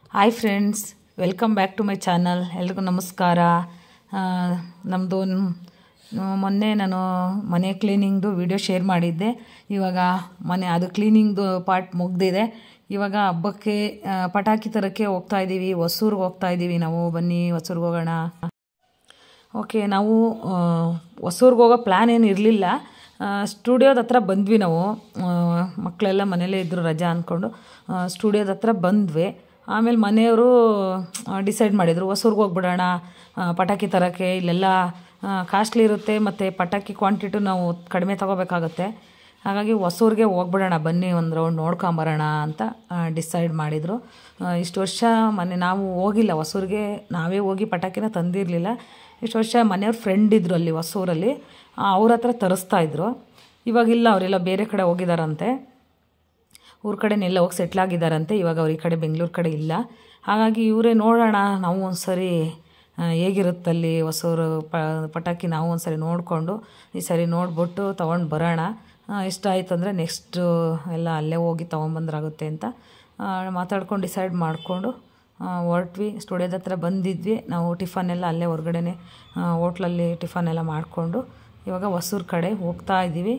Hi friends welcome back to my channel ಎಲ್ರಿಗೂ ನಮಸ್ಕಾರ ನಮ್ಮದು ಮೊನ್ನೆ ನಾನು ಮನೆ ಕ್ಲೀನಿಂಗ್ದು ವಿಡಿಯೋ ಶೇರ್ ಮಾಡಿದ್ದೆ ಇವಾಗ ಮನೆ ಅದು ಕ್ಲೀನಿಂಗ್ದು ಪಾರ್ಟ್ ಮುಗ್ದಿದೆ ಇವಾಗ ಹಬ್ಬಕ್ಕೆ ಆ, ಪಟಾಕಿ ತರೋಕ್ಕೆ ಹೋಗ್ತಾ ಇದ್ದೀವಿ ಹೊಸೂರ್ಗೆ ಹೋಗ್ತಾ ಇದ್ದೀವಿ ನಾವು ಬನ್ನಿ ಹೊಸೂರ್ಗೆ ಹೋಗೋಣ ಓಕೆ ನಾವು ಆ, ಹೊಸೂರ್ಗೆ ಹೋಗೋ ಪ್ಲ್ಯಾನ್ ಏನು ಇರಲಿಲ್ಲ ಸ್ಟುಡಿಯೋದ ಹತ್ರ ಬಂದ್ವಿ ನಾವು ಆ, ಮಕ್ಕಳೆಲ್ಲ ಮನೇಲೇ ಇದ್ದರು ರಜಾ ಅಂದ್ಕೊಂಡು ಸ್ಟುಡಿಯೋದ ಹತ್ರ ಬಂದ್ವಿ ಆಮೇಲೆ ಮನೆಯವರು ಡಿಸೈಡ್ ಮಾಡಿದರು ಹೊಸೂರ್ಗೆ ಹೋಗ್ಬಿಡೋಣ ಆ, ಪಟಾಕಿ ತರೋಕ್ಕೆ ಇಲ್ಲೆಲ್ಲ ಕಾಸ್ಟ್ಲಿ ಇರುತ್ತೆ ಮತ್ತು ಪಟಾಕಿ ಕ್ವಾಂಟಿಟಿ ನಾವು ಕಡಿಮೆ ತೊಗೋಬೇಕಾಗತ್ತೆ ಹಾಗಾಗಿ ಹೊಸೂರಿಗೆ ಹೋಗ್ಬಿಡೋಣ ಬನ್ನಿ ಒಂದು ರೌಂಡ್ ನೋಡ್ಕೊಂಬರೋಣ ಅಂತ ಡಿಸೈಡ್ ಮಾಡಿದರು ಇಷ್ಟು ವರ್ಷ ಮನೆ ನಾವು ಹೋಗಿಲ್ಲ ಹೊಸೂರಿಗೆ ನಾವೇ ಹೋಗಿ ಪಟಾಕಿನ ತಂದಿರಲಿಲ್ಲ ಇಷ್ಟು ವರ್ಷ ಮನೆಯವ್ರ ಫ್ರೆಂಡ್ ಇದ್ದರು ಅಲ್ಲಿ ಹೊಸೂರಲ್ಲಿ ಅವ್ರ ಹತ್ರ ತರಿಸ್ತಾ ಇದ್ರು ಇವಾಗಿಲ್ಲ ಅವರೆಲ್ಲ ಬೇರೆ ಕಡೆ ಹೋಗಿದಾರಂತೆ ಊರ ಕಡೆನೆಲ್ಲ ಹೋಗಿ ಸೆಟ್ಲ್ ಆಗಿದ್ದಾರಂತೆ ಇವಾಗ ಅವ್ರು ಈ ಕಡೆ ಬೆಂಗಳೂರು ಕಡೆ ಇಲ್ಲ ಹಾಗಾಗಿ ಇವರೇ ನೋಡೋಣ ನಾವು ಒಂದು ಸರಿ ಹೇಗಿರುತ್ತಲ್ಲಿ ಹೊಸೂರು ಪ ಪಟಾಕಿ ನಾವು ಒಂದು ಸರಿ ನೋಡಿಕೊಂಡು ಈ ಸರಿ ನೋಡ್ಬಿಟ್ಟು ತೊಗೊಂಡು ಬರೋಣ ಆ, ಇಷ್ಟ ಆಯ್ತು ಅಂದರೆ ನೆಕ್ಸ್ಟು ಎಲ್ಲ ಅಲ್ಲೇ ಹೋಗಿ ತೊಗೊಂಬಂದ್ರಾಗುತ್ತೆ ಅಂತ ಆ, ಮಾತಾಡ್ಕೊಂಡು ಡಿಸೈಡ್ ಮಾಡಿಕೊಂಡು ಹೊರಟ್ವಿ ಸ್ಟುಡಿಯೋದ ಹತ್ರ ಬಂದಿದ್ವಿ ನಾವು ಟಿಫನ್ ಎಲ್ಲ ಅಲ್ಲೇ ಹೊರಗಡೆನೆ ಹೋಟ್ಲಲ್ಲಿ ಟಿಫನ್ ಎಲ್ಲ ಮಾಡಿಕೊಂಡು ಇವಾಗ ಹೊಸೂರು ಕಡೆ ಹೋಗ್ತಾ ಇದ್ದೀವಿ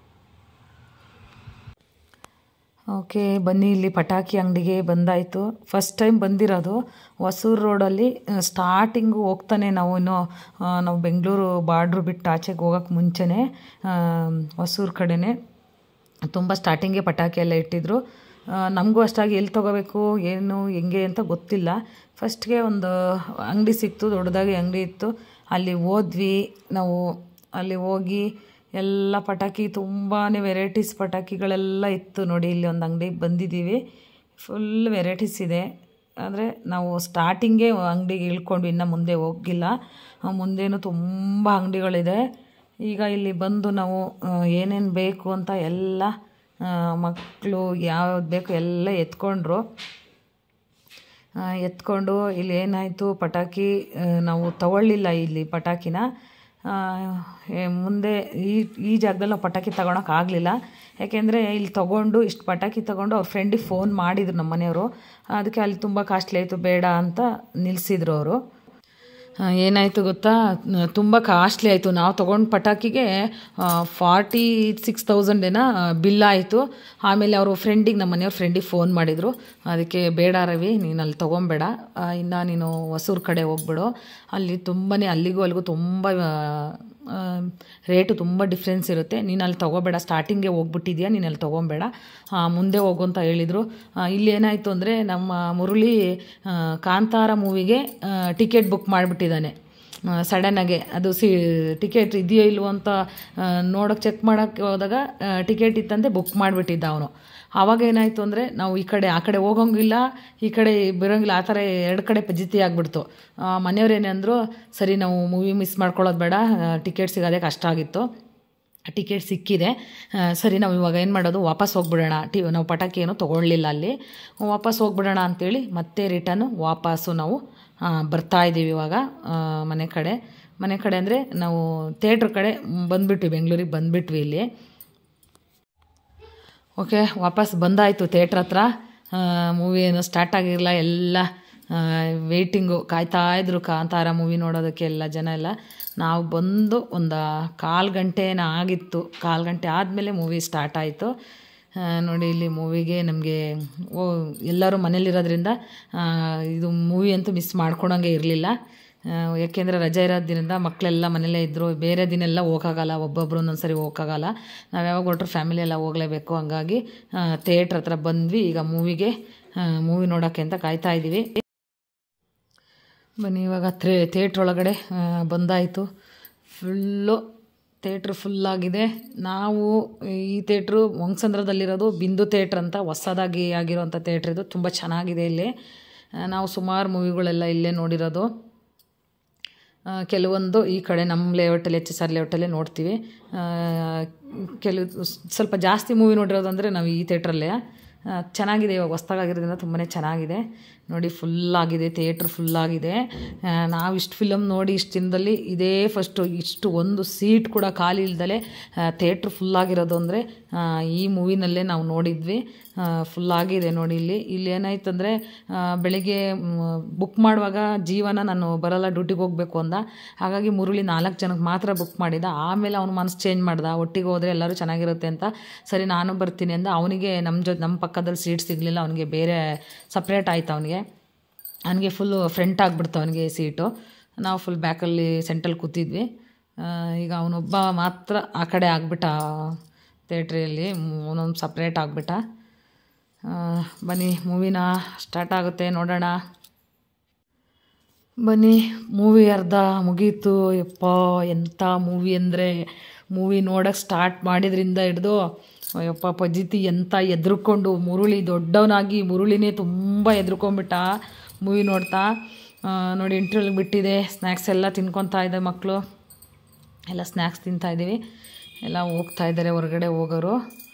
ಓಕೆ ಬನ್ನಿ ಇಲ್ಲಿ ಪಟಾಕಿ ಅಂಗಡಿಗೆ ಬಂದಾಯಿತು ಫಸ್ಟ್ ಟೈಮ್ ಬಂದಿರೋದು ಹೊಸೂರು ರೋಡಲ್ಲಿ ಸ್ಟಾರ್ಟಿಂಗು ಹೋಗ್ತಾನೆ ನಾವು ಇನ್ನು ಆ, ನಾವು ಬೆಂಗಳೂರು ಬಾರ್ಡ್ರು ಬಿಟ್ಟು ಆಚೆಗೆ ಹೋಗೋಕ್ಕೆ ಮುಂಚೆನೇ ಹೊಸೂರು ಕಡೆನೇ ತುಂಬ ಸ್ಟಾರ್ಟಿಂಗೇ ಪಟಾಕಿ ಎಲ್ಲ ಇಟ್ಟಿದ್ರು ಆ, ನಮಗೂ ಅಷ್ಟಾಗಿ ಎಲ್ಲಿ ತೊಗೋಬೇಕು ಏನು ಹೆಂಗೆ ಅಂತ ಗೊತ್ತಿಲ್ಲ ಫಸ್ಟ್ಗೆ ಒಂದು ಅಂಗಡಿ ಸಿಕ್ತು ದೊಡ್ಡದಾಗಿ ಅಂಗಡಿ ಇತ್ತು ಅಲ್ಲಿ ಹೋದ್ವಿ ನಾವು ಅಲ್ಲಿ ಹೋಗಿ ಎಲ್ಲ ಪಟಾಕಿ ತುಂಬಾ ವೆರೈಟೀಸ್ ಪಟಾಕಿಗಳೆಲ್ಲ ಇತ್ತು ನೋಡಿ ಇಲ್ಲಿ ಒಂದು ಅಂಗಡಿಗೆ ಬಂದಿದ್ದೀವಿ ಫುಲ್ ವೆರೈಟೀಸ್ ಇದೆ ಅಂದರೆ ನಾವು ಸ್ಟಾರ್ಟಿಂಗೇ ಅಂಗಡಿಗೆ ಇಳ್ಕೊಂಡು ಇನ್ನು ಮುಂದೆ ಹೋಗಿಲ್ಲ ಆ, ಮುಂದೇನು ತುಂಬ ಅಂಗಡಿಗಳಿದೆ ಈಗ ಇಲ್ಲಿ ಬಂದು ನಾವು ಏನೇನು ಬೇಕು ಅಂತ ಎಲ್ಲ ಮಕ್ಕಳು ಯಾವ್ದು ಬೇಕು ಎಲ್ಲ ಎತ್ಕೊಂಡ್ರು ಆ, ಎತ್ಕೊಂಡು ಇಲ್ಲಿ ಏನಾಯಿತು ಪಟಾಕಿ ಆ, ನಾವು ತಗೊಳ್ಳಿಲ್ಲ ಇಲ್ಲಿ ಪಟಾಕಿನ ಆ, ಏ- ಮುಂದೆ ಈ ಈ ಜಾಗದಲ್ಲಿ ನಾವು ಪಟಾಕಿ ತಗೊಳಕ್ಕೆ ಆಗಲಿಲ್ಲ ಯಾಕೆಂದರೆ ಇಲ್ಲಿ ತೊಗೊಂಡು ಇಷ್ಟು ಪಟಾಕಿ ತೊಗೊಂಡು ಅವ್ರ ಫ್ರೆಂಡಿಗೆ ಫೋನ್ ಮಾಡಿದ್ರು ನಮ್ಮ ಮನೆಯವರು ಅದಕ್ಕೆ ಅಲ್ಲಿ ತುಂಬ ಕಾಸ್ಟ್ಲಿ ಆಯಿತು ಬೇಡ ಅಂತ ನಿಲ್ಲಿಸಿದ್ರು ಅವರು ಏನಾಯಿತು ಗೊತ್ತಾ ತುಂಬ ಕಾಸ್ಟ್ಲಿ ಆಯಿತು ನಾವು ತೊಗೊಂಡು ಪಟಾಕಿಗೆ ಫಾರ್ಟಿ ಸಿಕ್ಸ್ ತೌಸಂಡೇನ ಬಿಲ್ ಆಯಿತು ಆಮೇಲೆ ಅವರು ಫ್ರೆಂಡಿಗೆ ನಮ್ಮ ಮನೆಯವ್ರ ಫ್ರೆಂಡಿಗೆ ಫೋನ್ ಮಾಡಿದರು ಅದಕ್ಕೆ ಬೇಡ ರವಿ ನೀನು ಅಲ್ಲಿ ತೊಗೊಬೇಡ ಇನ್ನು ನೀನು ಹೊಸೂರು ಕಡೆ ಹೋಗ್ಬಿಡು ಅಲ್ಲಿ ತುಂಬಾ ಅಲ್ಲಿಗೂ ಅಲ್ಲಿಗೂ ತುಂಬ ರೇಟು ತುಂಬ ಡಿಫ್ರೆನ್ಸ್ ಇರುತ್ತೆ ನೀನು ಅಲ್ಲಿ ತೊಗೋಬೇಡ ಸ್ಟಾರ್ಟಿಂಗ್ಗೆ ಹೋಗ್ಬಿಟ್ಟಿದ್ಯಾ ನೀನು ಅಲ್ಲಿ ತೊಗೊಬೇಡ ಆ, ಮುಂದೆ ಹೋಗು ಅಂತ ಹೇಳಿದರು ಇಲ್ಲಿ ಏನಾಯಿತು ಅಂದರೆ ನಮ್ಮ ಮುರಳಿ ಆ, ಕಾಂತಾರ ಮೂವಿಗೆ ಟಿಕೆಟ್ ಬುಕ್ ಮಾಡಿಬಿಟ್ಟಿದ್ದಾನೆ ಸಡನ್ನಾಗೆ ಅದು ಸಿ ಟಿಕೆಟ್ ಇದೆಯೋ ಇಲ್ವೋ ಅಂತ ನೋಡೋಕೆ ಚೆಕ್ ಮಾಡೋಕ್ಕೆ ಹೋದಾಗ ಟಿಕೆಟ್ ಇತ್ತಂತೆ ಬುಕ್ ಮಾಡಿಬಿಟ್ಟಿದ್ದ ಅವನು ಆವಾಗ ಏನಾಯಿತು ಅಂದರೆ ನಾವು ಈ ಕಡೆ ಆ ಕಡೆ ಹೋಗೋಂಗಿಲ್ಲ ಈ ಕಡೆ ಬರೋಂಗಿಲ್ಲ ಆ ಥರ ಎರಡು ಕಡೆ ಪಜಿತಿ ಆಗಿಬಿಡ್ತು ಮನೆಯವ್ರು ಏನಂದರು ಸರಿ ನಾವು ಮೂವಿ ಮಿಸ್ ಮಾಡ್ಕೊಳ್ಳೋದು ಬೇಡ ಟಿಕೆಟ್ ಸಿಗೋದೇ ಕಷ್ಟ ಆಗಿತ್ತು ಟಿಕೆಟ್ ಸಿಕ್ಕಿದೆ ಆ, ಸರಿ ನಾವು ಇವಾಗ ಏನು ಮಾಡೋದು ವಾಪಸ್ ಹೋಗ್ಬಿಡೋಣ ಟಿ ನಾವು ಪಟಾಕಿ ಏನೂ ತೊಗೊಳ್ಳಿಲ್ಲ ಅಲ್ಲಿ ವಾಪಸ್ ಹೋಗ್ಬಿಡೋಣ ಅಂತೇಳಿ ಮತ್ತೆ ರಿಟರ್ನು ವಾಪಸ್ಸು ನಾವು ಆ, ಬರ್ತಾ ಇದ್ದೀವಿ ಇವಾಗ ಆ, ಮನೆ ಕಡೆ ಮನೆ ಕಡೆ ಅಂದರೆ ನಾವು ಥಿಯೇಟ್ರ್ ಕಡೆ ಬಂದುಬಿಟ್ವಿ ಬೆಂಗಳೂರಿಗೆ ಬಂದುಬಿಟ್ವಿ ಇಲ್ಲಿ ಓಕೆ ವಾಪಸ್ ಬಂದಾಯಿತು ಥಿಯೇಟ್ರ್ ಹತ್ರ ಮೂವಿ ಏನು ಸ್ಟಾರ್ಟ್ ಆಗಿರಲ್ಲ ಎಲ್ಲ ವೆಯ್ಟಿಂಗು ಕಾಯ್ತಾ ಇದ್ರು ಕಾಂತಾರ ಮೂವಿ ನೋಡೋದಕ್ಕೆ ಎಲ್ಲ ಜನ ಎಲ್ಲ ನಾವು ಬಂದು ಒಂದು ಕಾಲು ಗಂಟೆನ ಆಗಿತ್ತು ಕಾಲು ಗಂಟೆ ಆದಮೇಲೆ ಮೂವಿ ಸ್ಟಾರ್ಟ್ ಆಯಿತು ನೋಡಿ ಇಲ್ಲಿ ಮೂವಿಗೆ ನಮಗೆ ಓ ಎಲ್ಲರೂ ಮನೇಲಿರೋದ್ರಿಂದ ಆ, ಇದು ಮೂವಿ ಅಂತೂ ಮಿಸ್ ಮಾಡ್ಕೊಳಂಗೆ ಇರಲಿಲ್ಲ ಯಾಕೆಂದರೆ ರಜೆ ಇರೋದ್ರಿಂದ ಮಕ್ಕಳೆಲ್ಲ ಮನೇಲೇ ಇದ್ದರು ಬೇರೆ ದಿನ ಎಲ್ಲ ಹೋಗೋಕ್ಕಾಗಲ್ಲ ಒಬ್ಬೊಬ್ರು ಒಂದೊಂದು ಸರಿ ಹೋಗೋಕ್ಕಾಗಲ್ಲ ನಾವು ಯಾವಾಗ ಹೊರಟ್ರು ಫ್ಯಾಮಿಲಿ ಎಲ್ಲ ಹೋಗಲೇಬೇಕು ಹಂಗಾಗಿ ಥಿಯೇಟ್ರ್ ಹತ್ರ ಬಂದ್ವಿ ಈಗ ಮೂವಿಗೆ ಮೂವಿ ನೋಡೋಕ್ಕೆ ಅಂತ ಕಾಯ್ತಾ ಇದ್ದೀವಿ ಬನ್ನಿ ಇವಾಗ ಥೇ ಥಿಯೇಟ್ರ್ ಒಳಗಡೆ ಆ, ಬಂದಾಯಿತು ಫುಲ್ಲು ಥಿಯೇಟ್ರ್ ಫುಲ್ಲಾಗಿದೆ ನಾವು ಈ ಥಿಯೇಟ್ರು ವಂಗಸಂದ್ರದಲ್ಲಿರೋದು ಬಿಂದು ಥಿಯೇಟ್ರ್ ಅಂತ ಹೊಸದಾಗಿ ಆಗಿರೋಂಥ ಥಿಯೇಟ್ರ್ ಇದು ತುಂಬ ಚೆನ್ನಾಗಿದೆ ಇಲ್ಲಿ ಆ, ನಾವು ಸುಮಾರು ಮೂವಿಗಳೆಲ್ಲ ಇಲ್ಲೇ ನೋಡಿರೋದು ಆ, ಕೆಲವೊಂದು ಈ ಕಡೆ ನಮ್ಮ ಲೇಔಟಲ್ಲಿ ಎಚ್ ಎಸ್ ಆರ್ ಲೇಔಟಲ್ಲೇ ನೋಡ್ತೀವಿ ಆ, ಕೆಲವು ಸ್ವಲ್ಪ ಜಾಸ್ತಿ ಮೂವಿ ನೋಡಿರೋದು ಅಂದರೆ ನಾವು ಈ ಥಿಯೇಟ್ರಲ್ಲೇ ಆ, ಚೆನ್ನಾಗಿದೆ ಇವಾಗ ಹೊಸ್ದಾಗಿರೋದ್ರಿಂದ ತುಂಬಾ ಚೆನ್ನಾಗಿದೆ ನೋಡಿ ಫುಲ್ಲಾಗಿದೆ ಥಿಯೇಟ್ರ್ ಫುಲ್ಲಾಗಿದೆ ನಾವು ಇಷ್ಟು ಫಿಲಮ್ ನೋಡಿ ಇಷ್ಟು ದಿನದಲ್ಲಿ ಇದೇ ಫಸ್ಟು ಇಷ್ಟು ಒಂದು ಸೀಟ್ ಕೂಡ ಖಾಲಿ ಇಲ್ದಲೆ ಥಿಯೇಟ್ರ್ ಫುಲ್ಲಾಗಿರೋದು ಅಂದರೆ ಈ ಮೂವಿನಲ್ಲೇ ನಾವು ನೋಡಿದ್ವಿ ಫುಲ್ ಆಗಿದೆ ನೋಡಿ ಇಲ್ಲಿ ಇಲ್ಲಿ ಏನಾಯ್ತಂದರೆ ಬೆಳಿಗ್ಗೆ ಬುಕ್ ಮಾಡುವಾಗ ಜೀವನ ನಾನು ಬರಲ್ಲ ಡ್ಯೂಟಿಗೆ ಹೋಗಬೇಕು ಅಂದ ಹಾಗಾಗಿ ಮುರುಳಿ ನಾಲ್ಕು ಜನಕ್ಕೆ ಮಾತ್ರ ಬುಕ್ ಮಾಡಿದ ಆಮೇಲೆ ಅವನು ಮನಸ್ಸು ಚೇಂಜ್ ಮಾಡ್ದ ಒಟ್ಟಿಗೆ ಹೋದರೆ ಎಲ್ಲರೂ ಚೆನ್ನಾಗಿರುತ್ತೆ ಅಂತ ಸರಿ ನಾನು ಬರ್ತೀನಿ ಅಂದ ಅವನಿಗೆ ನಮ್ಮ ಜೊತೆ ನಮ್ಮ ಪಕ್ಕದಲ್ಲಿ ಸೀಟ್ ಸಿಗಲಿಲ್ಲ ಅವನಿಗೆ ಬೇರೆ ಸಪ್ರೇಟ್ ಆಯ್ತು ಅವನಿಗೆ ನನಗೆ ಫುಲ್ಲು ಫ್ರಂಟ್ ಆಗಿಬಿಡ್ತು ಅವನಿಗೆ ಸೀಟು ನಾವು ಫುಲ್ ಬ್ಯಾಕಲ್ಲಿ ಸೆಂಟ್ರಲ್ಲಿ ಕೂತಿದ್ವಿ ಆ, ಈಗ ಅವನೊಬ್ಬ ಮಾತ್ರ ಆ ಕಡೆ ಆಗಿಬಿಟ್ಟ ಥಿಯೇಟ್ರಿಯಲ್ಲಿ ಅವನೊಂದು ಸಪ್ರೇಟ್ ಆಗಿಬಿಟ್ಟ ಬನ್ನಿ ಮೂವಿನ ಸ್ಟಾರ್ಟ್ ಆಗುತ್ತೆ ನೋಡೋಣ ಬನ್ನಿ ಮೂವಿ ಅರ್ಧ ಮುಗೀತು ಯಪ್ಪ ಎಂಥ ಮೂವಿ ಅಂದರೆ ಮೂವಿ ನೋಡೋಕ್ಕೆ ಸ್ಟಾರ್ಟ್ ಮಾಡಿದ್ರಿಂದ ಹಿಡ್ದು ಯಪ್ಪ ಪಜಿತಿ ಎಂಥ ಎದ್ರುಕೊಂಡು ಮುರುಳಿ ದೊಡ್ಡವನಾಗಿ ಮುರುಳಿನೇ ತುಂಬ ಎದ್ರುಕೊಂಡ್ಬಿಟ್ಟ ಮೂವಿ ನೋಡ್ತಾ ಆ, ನೋಡಿ ಇಂಟ್ರಲ್ ಬಿಟ್ಟಿದೆ ಸ್ನ್ಯಾಕ್ಸ್ ಎಲ್ಲ ತಿನ್ಕೊತಾ ಇದೆ ಮಕ್ಕಳು ಎಲ್ಲ ಸ್ನ್ಯಾಕ್ಸ್ ತಿಂತಾ ಇದ್ದೀವಿ ಎಲ್ಲ ಹೋಗ್ತಾ ಇದ್ದಾರೆ ಹೊರಗಡೆ ಹೋಗೋರು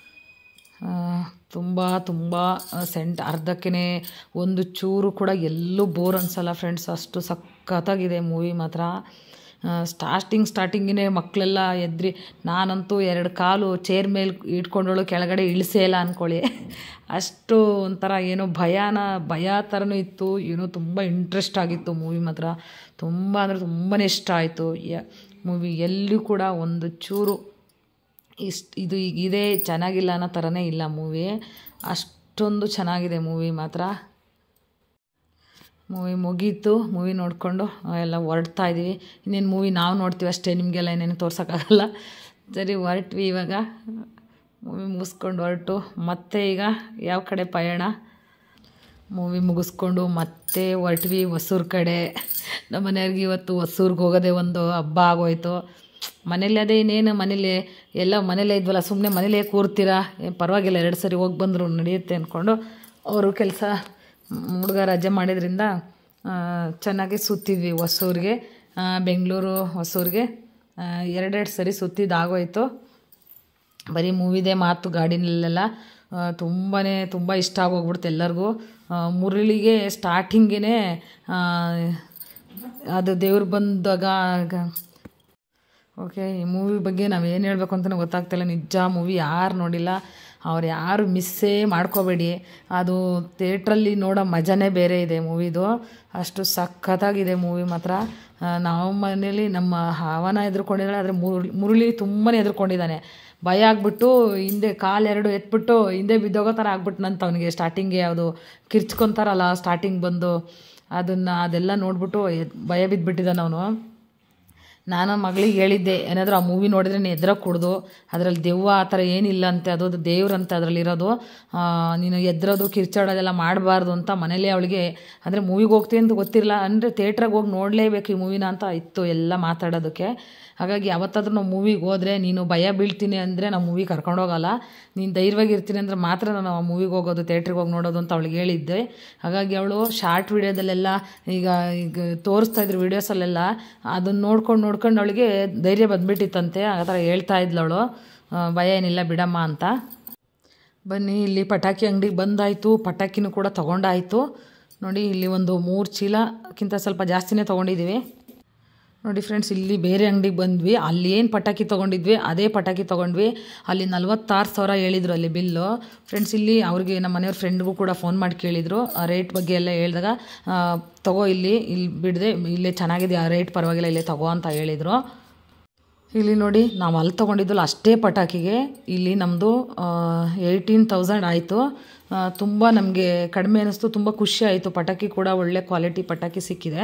ತುಂಬ ತುಂಬ ಸೆಂಟ್ ಅರ್ಧಕ್ಕೆ ಒಂದು ಚೂರು ಕೂಡ ಎಲ್ಲೂ ಬೋರ್ ಅನ್ಸಲ್ಲ ಫ್ರೆಂಡ್ಸ್ ಅಷ್ಟು ಸಖತ್ತಾಗಿದೆ ಮೂವಿ ಮಾತ್ರ ಸ್ಟಾರ್ಟಿಂಗ್ ಸ್ಟಾರ್ಟಿಂಗಿನೇ ಮಕ್ಕಳೆಲ್ಲ ಎದ್ರಿ ನಾನಂತೂ ಎರಡು ಕಾಲು ಚೇರ್ ಮೇಲೆ ಇಟ್ಕೊಂಡಳು ಕೆಳಗಡೆ ಇಳಿಸೇ ಇಲ್ಲ ಅಂದ್ಕೊಳ್ಳಿ ಅಷ್ಟು ಒಂಥರ ಏನೋ ಭಯಾನ ಭಯ ಥರನೂ ಇತ್ತು ಏನೋ ತುಂಬ ಇಂಟ್ರೆಸ್ಟ್ ಆಗಿತ್ತು ಮೂವಿ ಮಾತ್ರ ತುಂಬ ಅಂದರೆ ತುಂಬಾ ಇಷ್ಟ ಆಯಿತು ಮೂವಿ ಎಲ್ಲೂ ಕೂಡ ಒಂದು ಚೂರು ಇಷ್ಟು ಇದು ಈಗ ಇದೇ ಚೆನ್ನಾಗಿಲ್ಲ ಅನ್ನೋ ಥರನೇ ಇಲ್ಲ ಮೂವಿ ಅಷ್ಟೊಂದು ಚೆನ್ನಾಗಿದೆ ಮೂವಿ ಮಾತ್ರ ಮೂವಿ ಮುಗೀತು ಮೂವಿ ನೋಡಿಕೊಂಡು ಎಲ್ಲ ಹೊರಡ್ತಾ ಇದ್ದೀವಿ ಇನ್ನೇನು ಮೂವಿ ನಾವು ನೋಡ್ತೀವಿ ಅಷ್ಟೇ ನಿಮಗೆಲ್ಲ ಏನೇನು ತೋರ್ಸೋಕ್ಕಾಗಲ್ಲ ಸರಿ ಹೊರಟ್ವಿ ಇವಾಗ ಮೂವಿ ಮುಗಿಸ್ಕೊಂಡು ಹೊರಟು ಮತ್ತೆ ಈಗ ಯಾವ ಕಡೆ ಪಯಣ ಮೂವಿ ಮುಗಿಸ್ಕೊಂಡು ಮತ್ತೆ ಹೊರಟ್ವಿ ಹೊಸೂರು ಕಡೆ ನಮ್ಮ ಮನೆಯವ್ರಿಗೆ ಇವತ್ತು ಹೊಸೂರ್ಗೆ ಹೋಗೋದೇ ಒಂದು ಹಬ್ಬ ಆಗೋಯ್ತು ಮನೇಲಿ ಅದೇ ಇನ್ನೇನು ಮನೇಲಿ ಎಲ್ಲ ಮನೇಲೇ ಇದ್ವಲ್ಲ ಸುಮ್ಮನೆ ಮನೇಲೇ ಕೂರ್ತೀರಾ ಏನ್ ಪರವಾಗಿಲ್ಲ ಎರಡು ಸರಿ ಹೋಗಿ ಬಂದರು ನಡೆಯುತ್ತೆ ಅಂದ್ಕೊಂಡು ಅವರು ಕೆಲಸ ಹುಡುಗ ರಜೆ ಮಾಡಿದ್ರಿಂದ ಆ, ಚೆನ್ನಾಗಿ ಸುತ್ತಿದ್ವಿ ಹೊಸೂರಿಗೆ ಆ, ಬೆಂಗಳೂರು ಹೊಸೂರಿಗೆ ಆ, ಎರಡೆರಡು ಸರಿ ಸುತ್ತಿದ್ದಾಗೋಯ್ತು ಬರೀ ಮೂವಿದೇ ಮಾತು ಗಾಡಿನಲ್ಲೆಲ್ಲ ತುಂಬಾ ತುಂಬ ಇಷ್ಟ ಆಗೋಗ್ಬಿಡ್ತು ಎಲ್ಲರಿಗೂ ಆ, ಮುರಳಿಗೆ ಸ್ಟಾರ್ಟಿಂಗೇ ಅದು ದೇವ್ರು ಬಂದಾಗ ಓಕೆ ಈ ಮೂವಿ ಬಗ್ಗೆ ನಾವು ಏನು ಹೇಳಬೇಕು ಅಂತಲೇ ಗೊತ್ತಾಗ್ತಿಲ್ಲ ನಿಜ ಮೂವಿ ಯಾರು ನೋಡಿಲ್ಲ ಅವ್ರು ಯಾರು ಮಿಸ್ಸೇ ಮಾಡ್ಕೋಬೇಡಿ ಅದು ಥಿಯೇಟ್ರಲ್ಲಿ ನೋಡೋ ಮಜಾನೇ ಬೇರೆ ಇದೆ ಮೂವಿದು ಅಷ್ಟು ಸಖತ್ತಾಗಿದೆ ಮೂವಿ ಮಾತ್ರ ಆ, ನಾವು ಮನೇಲಿ ನಮ್ಮ ಹಾವನ ಎದುರ್ಕೊಂಡಿದ್ದಾಳೆ ಆದರೆ ಮುರುಳಿ ಮುರುಳಿ ತುಂಬಾ ಎದುರ್ಕೊಂಡಿದ್ದಾನೆ ಭಯ ಆಗ್ಬಿಟ್ಟು ಹಿಂದೆ ಕಾಲೆರಡು ಎತ್ಬಿಟ್ಟು ಹಿಂದೆ ಬಿದ್ದೋಗೋ ಥರ ಆಗ್ಬಿಟ್ನಂತ ಅವನಿಗೆ ಸ್ಟಾರ್ಟಿಂಗ್ಗೆ ಯಾವುದು ಕಿರ್ಚ್ಕೊತಾರಲ್ಲ ಸ್ಟಾರ್ಟಿಂಗ್ ಬಂದು ಅದನ್ನು ಅದೆಲ್ಲ ನೋಡ್ಬಿಟ್ಟು ಎದ್- ಭಯ ಬಿದ್ದುಬಿಟ್ಟಿದ್ದಾನೆ ಅವನು ನಾನು ಮಗಳಿಗೆ ಹೇಳಿದ್ದೆ ಏನಾದರೂ ಆ ಮೂವಿ ನೋಡಿದ್ರೆ ನೀನು ಎದ್ರ ಕುಡ್ದು ಅದರಲ್ಲಿ ದೆವ್ವ ಆ ಥರ ಏನಿಲ್ಲ ಅಂತೆ ಅದು ದೇವ್ರಂತೆ ಅದರಲ್ಲಿರೋದು ನೀನು ಎದ್ರೋದು ಕಿರ್ಚಾಡೋದೆಲ್ಲ ಮಾಡಬಾರ್ದು ಅಂತ ಮನೇಲಿ ಅವಳಿಗೆ ಅಂದರೆ ಮೂವಿಗೆ ಹೋಗ್ತೀನಿ ಅಂತ ಗೊತ್ತಿರಲ್ಲ ಅಂದರೆ ಥಿಯೇಟ್ರಿಗೆ ಹೋಗಿ ನೋಡಲೇಬೇಕು ಈ ಮೂವಿನ ಅಂತ ಇತ್ತು ಎಲ್ಲ ಮಾತಾಡೋದಕ್ಕೆ ಹಾಗಾಗಿ ಯಾವತ್ತಾದ್ರೂ ನಾವು ಮೂವಿಗೆ ಹೋದರೆ ನೀನು ಭಯ ಬೀಳ್ತೀನಿ ಅಂದರೆ ನಾವು ಮೂವಿ ಕರ್ಕೊಂಡೋಗಲ್ಲ ನೀನು ಧೈರ್ಯವಾಗಿ ಇರ್ತೀನಿ ಅಂದರೆ ಮಾತ್ರ ನಾನು ಆ ಮೂವಿಗೆ ಹೋಗೋದು ಥಿಯೇಟ್ರಿಗೆ ಹೋಗಿ ನೋಡೋದು ಅಂತ ಅವಳಿಗೆ ಹೇಳಿದ್ದೆ ಹಾಗಾಗಿ ಅವಳು ಶಾರ್ಟ್ ವಿಡಿಯೋದಲ್ಲೆಲ್ಲ ಈಗ ಈಗ ತೋರಿಸ್ತಾ ಇದ್ರು ವೀಡಿಯೋಸಲ್ಲೆಲ್ಲ ಅದನ್ನ ನೋಡ್ಕೊಂಡು ನೋಡ್ಕೊಂಡು ಅವಳಿಗೆ ಧೈರ್ಯ ಬಂದ್ಬಿಟ್ಟಿತ್ತಂತೆ ಆ ಥರ ಹೇಳ್ತಾ ಇದ್ಲು ಅವಳು ಭಯ ಏನಿಲ್ಲ ಬಿಡಮ್ಮ ಅಂತ ಬನ್ನಿ ಇಲ್ಲಿ ಪಟಾಕಿ ಅಂಗಡಿಗೆ ಬಂದಾಯಿತು ಪಟಾಕಿನೂ ಕೂಡ ತೊಗೊಂಡಾಯಿತು ನೋಡಿ ಇಲ್ಲಿ ಒಂದು ಮೂರು ಚೀಲಕ್ಕಿಂತ ಸ್ವಲ್ಪ ಜಾಸ್ತಿನೇ ತೊಗೊಂಡಿದ್ದೀವಿ ನೋಡಿ ಫ್ರೆಂಡ್ಸ್ ಇಲ್ಲಿ ಬೇರೆ ಅಂಗಡಿಗೆ ಬಂದ್ವಿ ಅಲ್ಲಿ ಏನು ಪಟಾಕಿ ತೊಗೊಂಡಿದ್ವಿ ಅದೇ ಪಟಾಕಿ ತೊಗೊಂಡ್ವಿ ಅಲ್ಲಿ ನಲ್ವತ್ತಾರು ಸಾವಿರ ಹೇಳಿದ್ರು ಅಲ್ಲಿ ಬಿಲ್ಲು ಫ್ರೆಂಡ್ಸ್ ಇಲ್ಲಿ ಅವ್ರಿಗೆ ನಮ್ಮ ಮನೆಯವ್ರ ಫ್ರೆಂಡ್ಗೂ ಕೂಡ ಫೋನ್ ಮಾಡಿ ಕೇಳಿದರು ಆ ರೇಟ್ ಬಗ್ಗೆ ಎಲ್ಲ ಹೇಳಿದಾಗ ಆ, ತಗೋ ಇಲ್ಲಿ ಇಲ್ಲಿ ಬಿಡದೆ ಇಲ್ಲೇ ಚೆನ್ನಾಗಿದೆ ಆ ರೇಟ್ ಪರವಾಗಿಲ್ಲ ಇಲ್ಲೇ ತಗೋ ಅಂತ ಹೇಳಿದರು ಇಲ್ಲಿ ನೋಡಿ ನಾವು ಅಲ್ಲಿ ತೊಗೊಂಡಿದ್ದಲ್ಲ ಅಷ್ಟೇ ಪಟಾಕಿಗೆ ಇಲ್ಲಿ ನಮ್ಮದು ಏಯ್ಟೀನ್ ತೌಸಂಡ್ ಆಯಿತು ತುಂಬ ನಮಗೆ ಕಡಿಮೆ ಅನ್ನಿಸ್ತು ತುಂಬ ಖುಷಿ ಆಯಿತು ಪಟಾಕಿ ಕೂಡ ಒಳ್ಳೆ ಕ್ವಾಲಿಟಿ ಪಟಾಕಿ ಸಿಕ್ಕಿದೆ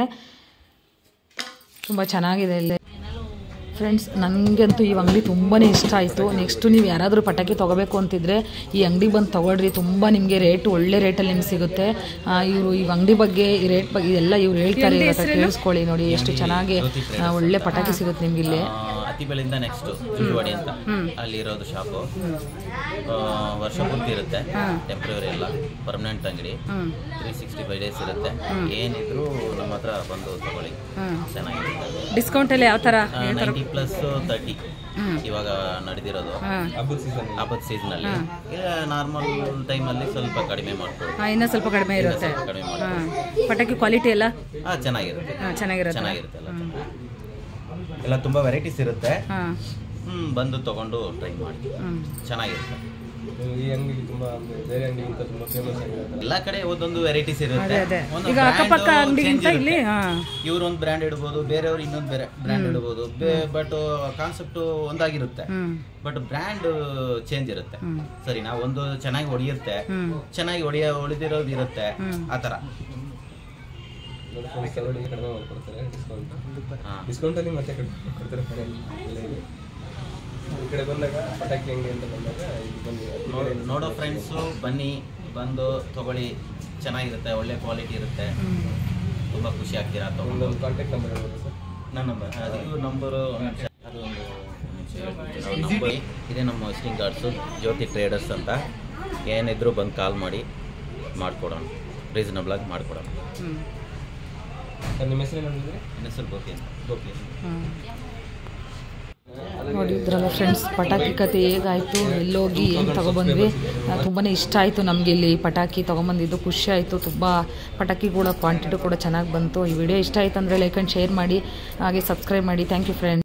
ತುಂಬ ಚೆನ್ನಾಗಿದೆ ಇಲ್ಲಿ ಫ್ರೆಂಡ್ಸ್ ನನಗಂತೂ ಈ ಅಂಗಡಿ ತುಂಬಾ ಇಷ್ಟ ಆಯಿತು ನೆಕ್ಸ್ಟು ನೀವು ಯಾರಾದರೂ ಪಟಾಕಿ ತೊಗೋಬೇಕು ಅಂತಿದ್ರೆ ಈ ಅಂಗಡಿಗೆ ಬಂದು ತೊಗೊಳ್ರಿ ತುಂಬ ನಿಮಗೆ ರೇಟ್ ಒಳ್ಳೆ ರೇಟಲ್ಲಿ ನಿಮ್ಗೆ ಸಿಗುತ್ತೆ ಇವರು ಈ ಅಂಗಡಿ ಬಗ್ಗೆ ಈ ರೇಟ್ ಬಗ್ಗೆ ಎಲ್ಲ ಇವ್ರು ಹೇಳ್ತಾರೆ ಇವಾಗ ಕೇಳಿಸ್ಕೊಳ್ಳಿ ನೋಡಿ ಎಷ್ಟು ಚೆನ್ನಾಗಿ ಆ, ಒಳ್ಳೆ ಪಟಾಕಿ ಸಿಗುತ್ತೆ ನಿಮ್ಗೆ ಇಲ್ಲಿ ಆ, ಅತಿಬೆಲೆಯಿಂದ ನೆಕ್ಸ್ಟ್ ಜುಜುವಾಡಿ ಅಂತ ಅಲ್ಲಿರೋದು ಶಾಪು ವರ್ಷ ಪೂರ್ತಿ ಇರುತ್ತೆ ಟೆಂಪ್ರವರಿ ಎಲ್ಲ ಪರ್ಮನೆಂಟ್ ಅಂಗಡಿ ತ್ರೀ ಸಿಕ್ಸ್ಟಿ ಫೈವ್ ಡೇಸ್ ಇರುತ್ತೆ ಏನಿದ್ರು ನಮ್ಮ ಹತ್ರ ಬಂದು ತಗೊಳ್ಳಿ ಚೆನ್ನಾಗಿರುತ್ತೆ ಡಿಸ್ಕೌಂಟ್ ಎಲ್ಲ ಯಾವ ಥರ ನೈಂಟಿ ಪ್ಲಸ್ ತರ್ಟಿ ಇವಾಗ ನಡೆದಿರೋದು ಹಬ್ಬದ ಸೀಸನ್ ಅಲ್ಲಿ ನಾರ್ಮಲ್ ಟೈಮಲ್ಲಿ ಸ್ವಲ್ಪ ಕಡಿಮೆ ಮಾಡ್ಕೊಳ್ಳಿ ಇನ್ನೂ ಸ್ವಲ್ಪ ಕಡಿಮೆ ಇರುತ್ತೆ ಸ್ವಲ್ಪ ಕಡಿಮೆ ಮಾಡ್ಕೊಳ್ಳಿ ಪಟಾಕಿ ಕ್ವಾಲಿಟಿ ಎಲ್ಲ ಹಾ ಚೆನ್ನಾಗಿರುತ್ತೆ ಚೆನ್ನಾಗಿರುತ್ತೆ ಚೆನ್ನಾಗಿರುತ್ತೆ ಎಲ್ಲ ಎಲ್ಲ ತುಂಬಾ ವೆರೈಟೀಸ್ ಇರುತ್ತೆ ಹಾಂ ಹ್ಮ್ ಬಂದು ತಗೊಂಡು ಟ್ರೈ ಮಾಡಿ ಚೆನ್ನಾಗಿರುತ್ತೆ ಈ ಅಂಗಡಿ ತುಂಬಾ ಅಂದ್ರೆ ಬೇರೆ ಅಂಗಡಿಗಿಂತ ತುಂಬಾ ಫೇಮಸ್ ಆಗಿದೆ ಎಲ್ಲ ಕಡೆ ಒಂದೊಂದು ವೆರೈಟೀಸ್ ಇರುತ್ತೆ ಅದೇ ಅದೇ ಒಂದೊಂದು ಈಗ brand ಅಕ್ಕಪಕ್ಕ change ಅಂಗಡಿಗಿಂತ ಇರುತ್ತೆ. ಇಲ್ಲಿ ಹಾಂ ಇವ್ರು ಒಂದು ಬ್ರ್ಯಾಂಡ್ ಇಡ್ಬೋದು ಬೇರೆಯವ್ರು ಇನ್ನೊಂದು ಬೇರೆ ಬ್ರ್ಯಾಂಡ್ ಇಡ್ಬೋದು ಬಟ್ ಕಾನ್ಸೆಪ್ಟ್ ಒಂದಾಗಿರುತ್ತೆ ಹ್ಞೂ ಬಟ್ ಬ್ರ್ಯಾಂಡ್ ಚೇಂಜ್ ಇರುತ್ತೆ ಹ್ಮ್. ಸರಿ ನಾವು ಒಂದು ಚೆನ್ನಾಗಿ ಹೊಡಿಯುತ್ತೆ ಹ್ಞೂ ಚೆನ್ನಾಗಿ ಹೊಡಿಯ ಹೊಡೆದಿರೋದು ಇರುತ್ತೆ ಹ್ಮ್. ಆ ಥರ ನೋಡಿ ಫ್ರೆಂಡ್ಸ್ ಕೆಲವರಿಗೆ ಕಡಿಮೆ ಮಾಡ್ಕೊಡ್ತಾರೆ ಡಿಸ್ಕೌಂಟ್ ಹಾ. ಡಿಸ್ಕೌಂಟ್ ಅಲ್ಲಿ ಮತ್ತೆ ಕಡಿಮೆ ಮಾಡ್ಕೊಡ್ತಾರೆ ಫೈನಲ್ ಬೆಲೆಗೆ ಈ ಕಡೆ ಬಂದಾಗ ಪಟಾಕಿ ಅಂಗಡಿ ಅಂತ ಬಂದಾಗ ಇಲ್ಲಿ ಬನ್ನಿ ಈ ನೋಡ್- ಕಡೆ ನೋಡೋ ಫ್ರೆಂಡ್ಸು ಬನ್ನಿ ಬಂದು ತಗೊಳ್ಳಿ ಚೆನ್ನಾಗಿರುತ್ತೆ ಒಳ್ಳೆ ಕ್ವಾಲಿಟಿ ಇರುತ್ತೆ ತುಂಬ ಖುಷಿ ಆಗ್ತೀರಾ ತಗೊಂಡು ಒಂದೊಂದು ಕಾಂಟ್ಯಾಕ್ಟ್ ನಂಬರ್ ಹೇಳ್ಬೋದು ಸರ್ ನನ್ನ ನಂಬರ್ ಅದು ಇವ್ರ ನಂಬರು ಅದು ಒಂದು ನಿಮಿಷ ಹೇಳ್ತೀನಿ. ಅವ್ರ ನಂಬರ್ ಇದೇ ನಮ್ಮ ವಿಸಿಟಿಂಗ್ ಕಾರ್ಡ್ಸು ಜ್ಯೋತಿ ಟ್ರೇಡರ್ಸ್ ಅಂತ ಏನಿದ್ರು ಬಂದು ಕಾಲ್ ಮಾಡಿ ಮಾಡಿಕೊಡೋಣ ರೀಸನಬಲಾಗಿ ಮಾಡಿಕೊಡೋಣ ಹ್ಞೂ ಸರ್ ನಿಮ್ಮ ಹೆಸರು ಏನಂದ್ರೆ ನನ್ನ ಹೆಸರು ಗೋಪಿ ಅಂತ ಗೋಪಿ ನೋಡಿದ್ರಲ್ಲ ಫ್ರೆಂಡ್ಸ್ ಪಟಾಕಿ ಕತೆ ಹೇಗಾಯಿತು ಎಲ್ಲೋಗಿ ಏನು ತೊಗೊಬಂದ್ವಿ ತುಂಬಾ ಇಷ್ಟ ಆಯಿತು ನಮಗೆ ಇಲ್ಲಿ ಪಟಾಕಿ ತೊಗೊಂಬಂದಿದ್ದು ಖುಷಿ ಆಯಿತು ತುಂಬ ಪಟಾಕಿ ಕೂಡ ಕ್ವಾಂಟಿಟಿ ಕೂಡ ಚೆನ್ನಾಗಿ ಬಂತು ಈ ವಿಡಿಯೋ ಇಷ್ಟ ಆಯಿತು ಅಂದರೆ ಲೈಕ್ ಆ್ಯಂಡ್ ಶೇರ್ ಮಾಡಿ ಹಾಗೆ ಸಬ್ಸ್ಕ್ರೈಬ್ ಮಾಡಿ ಥ್ಯಾಂಕ್ ಯು ಫ್ರೆಂಡ್ಸ್